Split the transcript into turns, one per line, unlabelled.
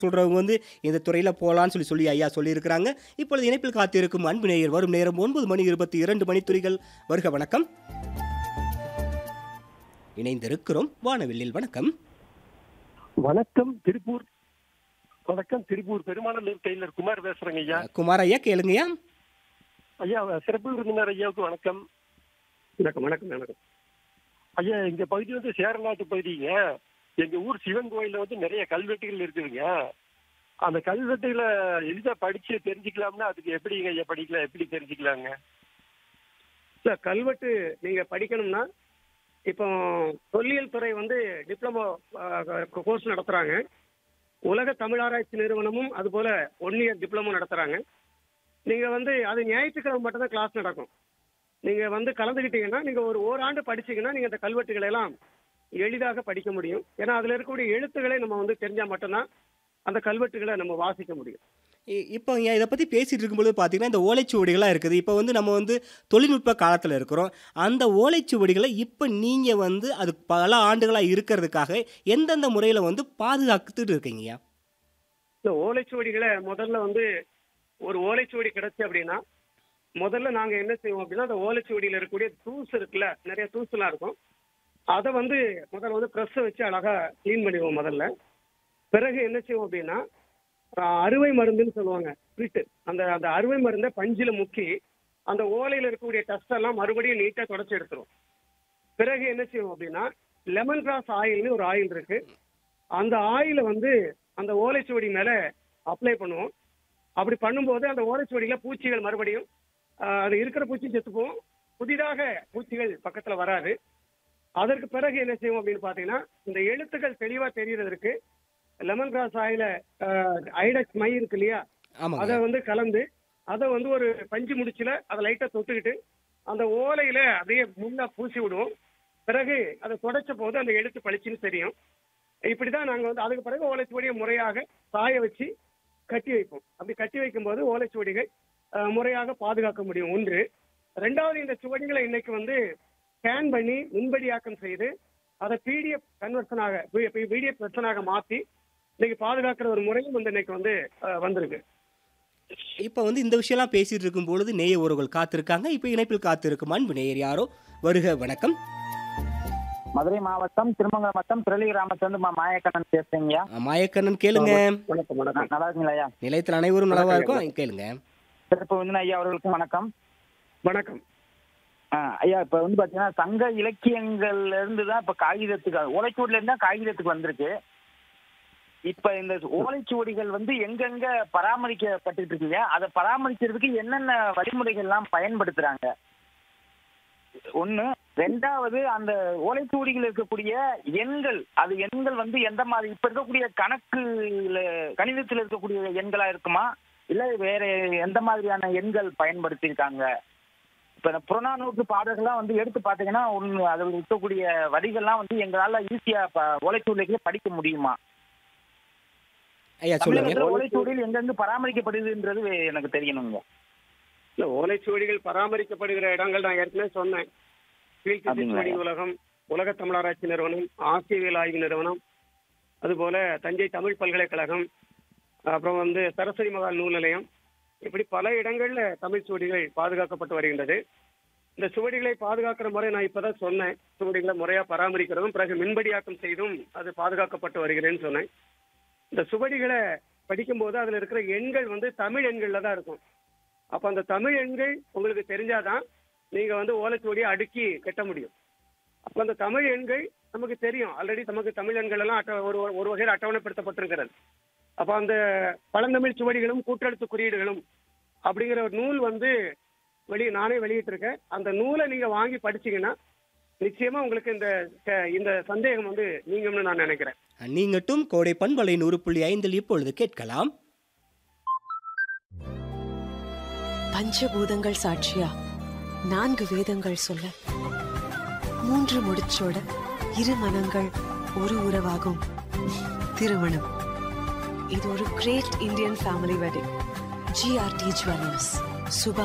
சொல்றவங்க வந்து இந்த துறையில போலான்னு சொல்லி சொல்லி ஐயா சொல்லியிருக்கிறாங்க. இப்பொழுது இணைப்பில் காத்திருக்கும் அன்பு நேயர் வரும் நேரம் 9 மணி 22 மணித்துளிகள். வருக வணக்கம். இணைந்திருக்கிறோம் வானவில்லில் வணக்கம்.
வணக்கம் திருப்பூர் வணக்கம் திருப்பூர் பெருமாநல்லூர் டெய்லர் குமார் பேசுறேங்க ஐயா
குமார் ஐயா கேளுங்கய்யா.
ஐயா சிறப்பு விருந்தினர் ஐயாவுக்கு வணக்கம் வணக்கம் வணக்கம் வணக்கம் ஐயா எங்க பகுதி வந்து சேரநாட்டு பகுதிங்க எங்க ஊர் சிவன் கோயில்ல வந்து நிறைய கல்வெட்டுகள் இருக்குதுங்க அந்த கல்வெட்டுகளை எளிதா படிச்சு தெரிஞ்சுக்கலாம்னா அதுக்கு எப்படிங்க ஐயா படிக்கலாம் எப்படி தெரிஞ்சுக்கலாங்க
இல்ல கல்வெட்டு நீங்க படிக்கணும்னா இப்போ தொல்லியல் துறை வந்து டிப்ளமோ கோர்ஸ் நடத்துறாங்க உலக தமிழ் ஆராய்ச்சி நிறுவனமும் அதுபோல ஒன் இயர் டிப்ளமோ நடத்துறாங்க நீங்க வந்து அது ஞாயிற்றுக்கிழமை மட்டும் தான் கிளாஸ் நடக்கும் நீங்க வந்து கலந்துக்கிட்டீங்கன்னா நீங்க ஒரு ஓராண்டு படிச்சீங்கன்னா நீங்க அந்த கல்வெட்டுகளை எல்லாம் எளிதாக படிக்க முடியும் ஏன்னா அதுல இருக்கக்கூடிய எழுத்துக்களை நம்ம வந்து தெரிஞ்சா மட்டும்தான் அந்த கல்வெட்டுகளை நம்ம வாசிக்க முடியும்
இ- இப்போ ஐயா இதை பற்றி பேசிட்டு இருக்கும்பொழுது பார்த்தீங்கன்னா இந்த ஓலைச்சுவடிகளாக இருக்குது இப்போ வந்து நம்ம வந்து தொழில்நுட்ப காலத்தில் இருக்கிறோம் அந்த ஓலைச்சுவடிகளை இப்போ நீங்கள் வந்து அது பல ஆண்டுகளாக இருக்கிறதுக்காக எந்தெந்த முறையில் வந்து பாதுகாத்துட்டு இருக்கீங்கய்யா
இந்த ஓலைச்சுவடிகளை முதல்ல வந்து ஒரு ஓலைச்சுவடி கிடைச்சு அப்படின்னா முதல்ல நாங்க என்ன செய்வோம் அப்படின்னா அந்த ஓலைச்சுவடியில இருக்கக்கூடிய தூசு இருக்குல்ல நிறைய தூசுலாம் இருக்கும் அதை வந்து முதல்ல வந்து ப்ரெஸ்ஸை வச்சு அழகா க்ளீன் பண்ணிடுவோம் முதல்ல பிறகு என்ன செய்வோம் அப்படின்னா அஹ், அறுவை மருந்துன்னு சொல்லுவாங்க ஸ்பிரிட் அந்த அந்த அறுவை மருந்தை பஞ்சில முக்கி அந்த ஓலையில இருக்கக்கூடிய டஸ்ட் எல்லாம் மறுபடியும் நீட்டா தொடச்சி எடுத்துரும் பிறகு என்ன செய்வோம் அப்படின்னா லெமன் கிராஸ் ஆயில்னு ஒரு ஆயில் இருக்கு அந்த ஆயிலை வந்து அந்த ஓலைச்சுவடி மேல அப்ளை பண்ணுவோம் அப்படி பண்ணும்போது அந்த ஓலைச்சுவடியில பூச்சிகள் மறுபடியும் ஆஹ், அது இருக்கிற பூச்சி செத்து போகும் புதிதாக பூச்சிகள் பக்கத்துல வராது அதற்கு பிறகு என்ன செய்வோம் அப்படின்னு பாத்தீங்கன்னா இந்த எழுத்துக்கள் தெளிவா தெரியறதற்கு லெமன் கிராஸ் ஆயில ஐடக்ஸ் மை இருக்கு இல்லையா அதை
ஆமாங்க
வந்து கலந்து அதை வந்து ஒரு பஞ்சு முடிச்சுல அதை லைட்டா தொட்டுக்கிட்டு அந்த ஓலையில அப்படியே முன்னா பூசி விடுவோம் பிறகு அதை தொடச்ச போது அந்த எழுத்து பளிச்சுன்னு தெரியும் இப்படிதான் நாங்க வந்து அதுக்கு பிறகு ஓலைச்சுவடியை முறையாக காய வச்சு கட்டி வைப்போம் அப்படி கட்டி வைக்கும்போது ஓலைச்சுவடிகள் அஹ், முறையாக பாதுகாக்க முடியும் ஒன்று ரெண்டாவது இந்த சுவடிகளை இன்னைக்கு வந்து ஸ்கேன் பண்ணி முன்படியாக்கம் செய்து அதை பிடிஎஃப் கன்வர்ஷனாக பிடிஎஃப் வெர்ஷனாக மாத்தி இன்னைக்கு பாதுகாக்கிற ஒரு முறையும் வந்து இன்னைக்கு வந்து அஹ், வந்திருக்கு
இப்போ வந்து இந்த விஷயம்லாம் பேசிட்டு இருக்கும் பொழுது நேய உறவுகள் காத்திருக்காங்க இப்போ இணைப்பில் காத்திருக்கும் அன்பு நேயர் யாரோ வருக வணக்கம்
மதுரை மாவட்டம் திருமங்கலம் வட்டம் திரளி கிராமத்திலிருந்து மா மாயக்கண்ணன் பேசுறீங்கய்யா
அஹ், மாயக்கண்ணன் கேளுங்க
வணக்கம் வணக்கம்
நல்லா இருக்கீங்களா ஐயா
நிலையத்தில் அனைவரும் நலவா இருக்கும் கேளுங்க
சிறப்பு விருந்தினர் ஐயா அவர்களுக்கும் வணக்கம்
வணக்கம்
ஆ, ஐயா இப்ப வந்து பாத்தீங்கன்னா சங்க இலக்கியங்கள்ல இருந்து தான் இப்ப காகிதத்துக்கு ஓலைச்சுவடில இருந்தா காகிதத்துக்கு வந்திருக்கு இப்ப இந்த ஓலைச்சுவடிகள் வந்து எங்கெங்க பராமரிக்கப்பட்டு இருக்குங்க அதை பராமரிக்கிறதுக்கு என்னென்ன வழிமுறைகள் எல்லாம் பயன்படுத்துறாங்க ஒண்ணு ரெண்டாவது அந்த ஓலைச்சுவடிகள் இருக்கக்கூடிய எண்கள் அது எண்கள் வந்து எந்த மாதிரி இப்ப இருக்கக்கூடிய கணக்குல கணிதத்தில் இருக்கக்கூடிய எண்களா இருக்குமா இல்ல வேற எந்த மாதிரியான எண்கள் பயன்படுத்தியிருக்காங்க இப்ப இந்த புறநானூற்று பாடல்கள்லாம் வந்து எடுத்து பாத்தீங்கன்னா ஒண்ணு அதில் இருக்கக்கூடிய வரிகள்லாம் வந்து எங்களால ஈஸியா ஓலைச்சுவடிகளே படிக்க முடியுமா
ஐயா சொல்லுங்க
தமிழகத்துல ஓலைச்சுவடிகள் எங்கெங்க பராமரிக்கப்படுதுன்றது எனக்கு தெரியணுங்க
இல்ல ஓலைச்சுவடிகள் பராமரிக்கப்படுகிற இடங்கள் நான் ஏற்கனவே சொன்னேன் கீழ்த்திசை
அப்படிங்களா?
சுவடி உலகம் உலக தமிழாராய்ச்சி நிறுவனம் ஆசியவியல் ஆய்வு நிறுவனம் அதுபோல தஞ்சை தமிழ் பல்கலைக்கழகம் அப்புறம் வந்து சரஸ்வதி மகால் நூல் நிலையம் இப்படி பல இடங்கள்ல தமிழ் சுவடிகள் பாதுகாக்கப்பட்டு வருகின்றது இந்த சுவடிகளை பாதுகாக்கிற முறை நான் இப்பதான் சொன்னேன் சுவடிகளை முறையா பராமரிக்கிறதும் பிறகு மின்படியாக்கம் செய்தும் அது பாதுகாக்கப்பட்டு வருகிறேன்னு சொன்னேன் இந்த சுவடிகளை படிக்கும்போது அதுல இருக்கிற எண்கள் வந்து தமிழ் எண்கள்ல தான் இருக்கும் அப்ப அந்த தமிழ் எண்கள் உங்களுக்கு தெரிஞ்சாதான் நீங்க வந்து ஓலைச்சுவடியை அடுக்கி கட்ட முடியும் அப்ப அந்த தமிழ் எண்கள் நமக்கு தெரியும் ஆல்ரெடி நமக்கு தமிழ் எண்கள் எல்லாம் அட்ட- ஒரு ஒரு வகையில் அட்டவணைப்படுத்தப்பட்டிருக்கிறது அப்ப அந்த பழந்தமிழ் சுவடிகளும் கூட்டெழுத்து குறியீடுகளும் அப்படிங்கிற ஒரு நூல் வந்து வெளியே நானே வெளியிட்டிருக்கேன் அந்த நூலை நீங்க வாங்கி படிச்சீங்கன்னா நிச்சயமா உங்களுக்கு இந்த க- இந்த சந்தேகம் வந்து நீங்கும்னு நான் நினைக்கிறேன்
நீங்கட்டும் கோடை பண்பலை நூறு புள்ளி ஐந்தில் இப்பொழுது கேட்கலாம்
பஞ்சபூதங்கள் சாட்சியா நான்கு வேதங்கள் சொல்ல மூன்று முடிச்சோட இரு மனங்கள் ஒரு உறவாகும் திருமணம் இது ஒரு great Indian family wedding GRT jewellers சுப